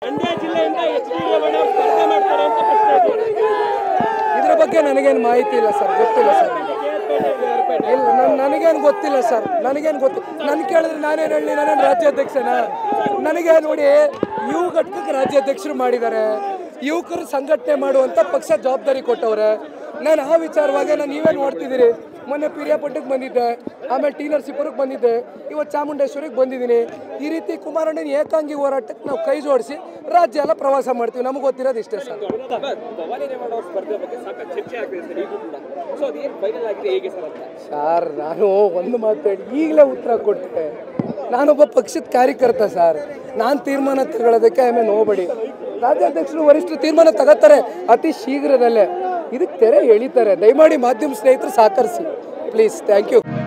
ಮಂಡ್ಯ ಜಿಲ್ಲೆಯಿಂದ H D Revanna ಅವರು ಸ್ಪರ್ಧೆ ಮಾಡ್ತಾರೆ ಅಂತ ಪ್ರಶ್ನೆ ಇದೆ ಇದ್ರ ಬಗ್ಗೆ ನನಗೇನು ಮಾಹಿತಿ ಇಲ್ಲ ಸರ್ ಗೊತ್ತಿಲ್ಲ ಸರ್ ಇಲ್ಲ ನನ್ ನನಗೇನು ಗೊತ್ತಿಲ್ಲ ಸರ್ ನನಗೇನು ಗೊತ್ತು ನನ್ ಕೇಳಿದ್ರೆ ನಾನೇನು ಹೇಳಿ ನಾನೇನು ರಾಜ್ಯಾಧ್ಯಕ್ಷನ ನನಗೆ ನೋಡಿ ಯುವ ಘಟಕಕ್ಕೆ ರಾಜ್ಯಾಧ್ಯಕ್ಷರು ಮಾಡಿದ್ದಾರೆ ಯುವಕರು ಸಂಘಟನೆ ಮಾಡುವಂಥ ಪಕ್ಷ ಜವಾಬ್ದಾರಿ ಕೊಟ್ಟವ್ರೆ ನಾನು ಆ ವಿಚಾರವಾಗಿ ನಾನು ನೀವೇ ನೋಡ್ತಿದ್ದೀರಿ ಮೊನ್ನೆ ಪಿರಿಯಾಪಟ್ಟಕ್ಕೆ ಬಂದಿದ್ದೆ ಆಮೇಲೆ ಟಿ ನರಸೀಪುರಕ್ಕೆ ಬಂದಿದ್ದೆ ಇವತ್ತು ಚಾಮುಂಡೇಶ್ವರಿಗೆ ಬಂದಿದ್ದೀನಿ ಈ ರೀತಿ ಕುಮಾರಣ್ಣನ ಏಕಾಂಗಿ ಹೋರಾಟಕ್ಕೆ ನಾವು ಕೈ ಜೋಡಿಸಿ ರಾಜ್ಯ ಎಲ್ಲ ಪ್ರವಾಸ ಮಾಡ್ತೀವಿ ನಮಗೆ ಗೊತ್ತಿರೋದು ಇಷ್ಟೇ ಸರ್ ಭವಾನಿ ರೇವಣ್ಣ ಅವ್ರ ಸ್ಪರ್ಧೆ ಬಗ್ಗೆ ಸಾಕಷ್ಟು ಚರ್ಚೆ ಆಗ್ತಿದೆ ಸರ್ ಈಗೂ ಕೂಡ ಸೊ ಅದೇನು ಫೈನಲ್ ಆಗಿದೆ ಹೇಗೆ ಸರ್ ಅಂತ ಸರ್ ನಾನು ಒಂದು ಮಾತು ಹೇಳಿ ಈಗಲೇ ಉತ್ತರ ಕೊಟ್ಟೆ ನಾನೊಬ್ಬ ಪಕ್ಷದ ಕಾರ್ಯಕರ್ತ ಸರ್ ನಾನು ತೀರ್ಮಾನ ತಗೊಳ್ಳೋದಕ್ಕೆ ಆಮೇಲೆ ನೋಬಡಿ ರಾಜ್ಯಾಧ್ಯಕ್ಷರು ವರಿಷ್ಠರು ತೀರ್ಮಾನ ತಗೋತಾರೆ ಅತಿ ಶೀಘ್ರದಲ್ಲೇ ಇದಕ್ಕೆ ತೆರೆ ಎಳಿತಾರೆ ದಯಮಾಡಿ ಮಾಧ್ಯಮ ಸ್ನೇಹಿತರು ಸಹಕರಿಸಿ ಪ್ಲೀಸ್ ಥ್ಯಾಂಕ್ ಯು